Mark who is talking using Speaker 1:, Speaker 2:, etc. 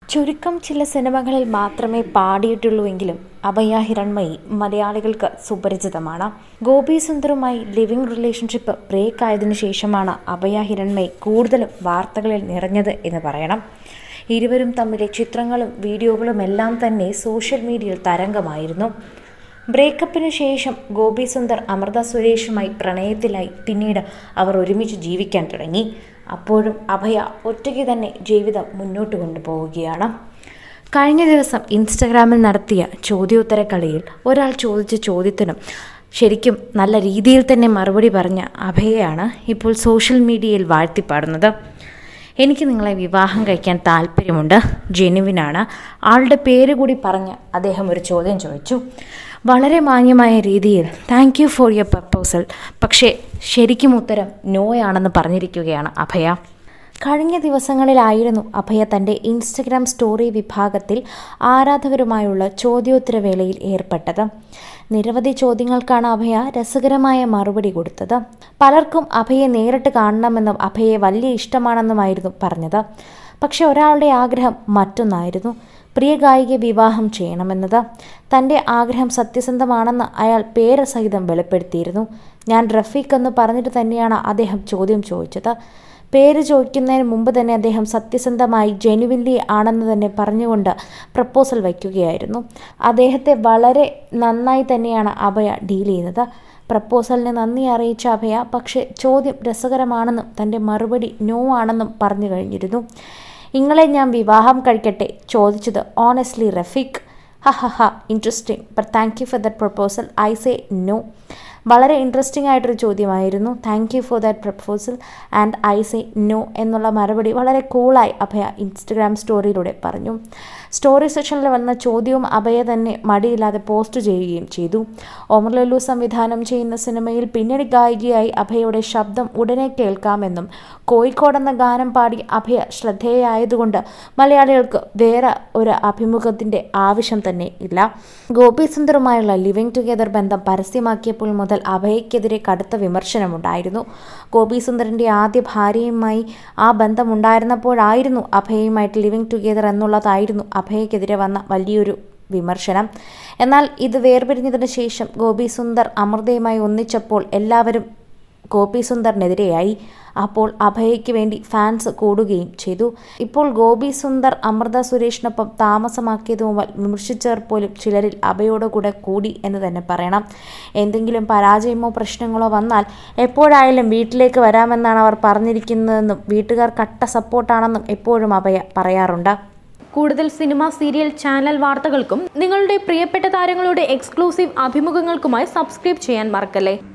Speaker 1: ചുരുക്കം ചില സിനിമകളിൽ മാത്രമേ പാടിയിട്ടുള്ളൂവെങ്കിലും അഭയ ഹിരൺമയി മലയാളികൾക്ക് സുപരിചിതമാണ് ഗോപി സുന്ദറുമായി ലിവിംഗ് റിലേഷൻഷിപ്പ് ബ്രേക്ക് ആയതിനു ശേഷമാണ് അഭയ ഹിരൺമയി കൂടുതലും വാർത്തകളിൽ നിറഞ്ഞത് എന്ന് പറയണം ഇരുവരും തമ്മിലെ ചിത്രങ്ങളും വീഡിയോകളും എല്ലാം തന്നെ സോഷ്യൽ മീഡിയയിൽ തരംഗമായിരുന്നു ബ്രേക്കപ്പിന് ശേഷം ഗോപി സുന്ദർ അമൃത സുരേഷുമായി പ്രണയത്തിലായി പിന്നീട് അവർ ഒരുമിച്ച് ജീവിക്കാൻ തുടങ്ങി അപ്പോഴും അഭയ ഒറ്റയ്ക്ക് തന്നെ ജീവിതം മുന്നോട്ട് കൊണ്ടുപോവുകയാണ് കഴിഞ്ഞ ദിവസം ഇൻസ്റ്റഗ്രാമിൽ നടത്തിയ ചോദ്യോത്തര കളിയിൽ ഒരാൾ ചോദിച്ച ചോദ്യത്തിനും ശരിക്കും നല്ല രീതിയിൽ തന്നെ മറുപടി പറഞ്ഞ അഭയയാണ് ഇപ്പോൾ സോഷ്യൽ മീഡിയയിൽ വാഴ്ത്തിപ്പാടുന്നത് എനിക്ക് നിങ്ങളെ വിവാഹം കഴിക്കാൻ താല്പര്യമുണ്ട് ജെനുവിനാണ് ആളുടെ പേര് കൂടി പറഞ്ഞ് അദ്ദേഹം ഒരു ചോദ്യം ചോദിച്ചു വളരെ മാന്യമായ രീതിയിൽ thank you for your proposal പക്ഷേ ശരിക്കും ഉത്തരം നോയാണെന്ന് പറഞ്ഞിരിക്കുകയാണ് അഭയ കഴിഞ്ഞ ദിവസങ്ങളിലായിരുന്നു അഭയ തൻ്റെ ഇൻസ്റ്റഗ്രാം സ്റ്റോറി വിഭാഗത്തിൽ ആരാധകരുമായുള്ള ചോദ്യോത്തരവേളയിൽ ഏർപ്പെട്ടത് നിരവധി ചോദ്യങ്ങൾക്കാണ് അഭയ രസകരമായ മറുപടി കൊടുത്തത് പലർക്കും അഭയെ നേരിട്ട് കാണണമെന്നും അഭയെ വലിയ ഇഷ്ടമാണെന്നുമായിരുന്നു പറഞ്ഞത് പക്ഷെ ഒരാളുടെ ആഗ്രഹം മറ്റൊന്നായിരുന്നു പ്രിയ ഗായിക വിവാഹം ചെയ്യണമെന്നത് തൻ്റെ ആഗ്രഹം സത്യസന്ധമാണെന്ന് അയാൾ പേര് സഹിതം വെളിപ്പെടുത്തിയിരുന്നു ഞാൻ റഫീഖ് എന്ന് പറഞ്ഞിട്ട് തന്നെയാണ് അദ്ദേഹം ചോദ്യം ചോദിച്ചത് പേര് ചോദിക്കുന്നതിന് മുമ്പ് തന്നെ അദ്ദേഹം സത്യസന്ധമായി ജെനുവിൻലി ആണെന്ന് തന്നെ പറഞ്ഞുകൊണ്ട് പ്രപ്പോസൽ വയ്ക്കുകയായിരുന്നു അദ്ദേഹത്തെ വളരെ നന്നായി തന്നെയാണ് അഭയ ഡീൽ ചെയ്യുന്നത് പ്രപ്പോസലിന് നന്ദി അറിയിച്ച അഭയ പക്ഷേ ചോദ്യം രസകരമാണെന്നും തൻ്റെ മറുപടി നോ ആണെന്നും പറഞ്ഞു കഴിഞ്ഞിരുന്നു നിങ്ങളെ ഞാൻ വിവാഹം കഴിക്കട്ടെ ചോദിച്ചത് honestly Rafeeq ha ha ha interesting but thank you for that proposal I say no വളരെ ഇൻട്രസ്റ്റിംഗ് ആയിട്ടൊരു ചോദ്യമായിരുന്നു thank you for that proposal and I say no എന്നുള്ള മറുപടി വളരെ കൂളായി അഭയ ഇൻസ്റ്റഗ്രാം സ്റ്റോറിയിലൂടെ പറഞ്ഞു സ്റ്റോറി സെക്ഷനിൽ വന്ന ചോദ്യവും അഭയ തന്നെ മടിയില്ലാതെ പോസ്റ്റ് ചെയ്യുകയും ചെയ്തു ഒമർ ലല്ലു സംവിധാനം ചെയ്യുന്ന സിനിമയിൽ പിന്നണി ഗായികയായി അഭയയുടെ ശബ്ദം ഉടനെ കേൾക്കാമെന്നും കോഴിക്കോട് എന്ന ഗാനം പാടി അഭയ ശ്രദ്ധേയായതുകൊണ്ട് മലയാളികൾക്ക് വേറെ ഒരു അഭിമുഖത്തിൻ്റെ ആവശ്യം തന്നെ ഇല്ല ഗോപി സുന്ദറുമായുള്ള ലിവിംഗ് ടുഗെദർ ബന്ധം പരസ്യമാക്കിയപ്പോൾ മുതൽ അഭയക്കെതിരെ കടുത്ത വിമർശനമുണ്ടായിരുന്നു ഗോപി സുന്ദറിൻ്റെ ആദ്യ ഭാര്യയുമായി ആ ബന്ധമുണ്ടായിരുന്നപ്പോഴായിരുന്നു അഭയയുമായിട്ട് ലിവിംഗ് ടുഗെദർ എന്നുള്ളതായിരുന്നു അഭയക്കെതിരെ വന്ന വലിയൊരു വിമർശനം എന്നാൽ ഇത് വേർപിരിഞ്ഞതിന് ശേഷം ഗോപി സുന്ദർ അമൃതയുമായി ഒന്നിച്ചപ്പോൾ എല്ലാവരും ഗോപി സുന്ദറിനെതിരെയായി അപ്പോൾ അഭയയ്ക്ക് വേണ്ടി ഫാൻസ് കൂടുകയും ചെയ്തു ഇപ്പോൾ ഗോപി സുന്ദർ അമൃത സുരേഷിനൊപ്പം താമസമാക്കിയത് മുതൽ വിമർശിച്ചവർ പോലും ചിലരിൽ അഭയോട് കൂടെ കൂടി എന്ന് തന്നെ പറയണം എന്തെങ്കിലും പരാജയമോ പ്രശ്നങ്ങളോ വന്നാൽ എപ്പോഴായാലും വീട്ടിലേക്ക് വരാമെന്നാണ് അവർ പറഞ്ഞിരിക്കുന്നതെന്നും വീട്ടുകാർ കട്ട സപ്പോർട്ടാണെന്നും എപ്പോഴും അഭയ പറയാറുണ്ട്
Speaker 2: കൂടുതൽ സിനിമ സീരിയൽ ചാനൽ വാർത്തകൾക്കും നിങ്ങളുടെ പ്രിയപ്പെട്ട താരങ്ങളുടെ എക്സ്ക്ലൂസീവ് അഭിമുഖങ്ങൾക്കുമായി സബ്സ്ക്രൈബ് ചെയ്യാൻ മറക്കല്ലേ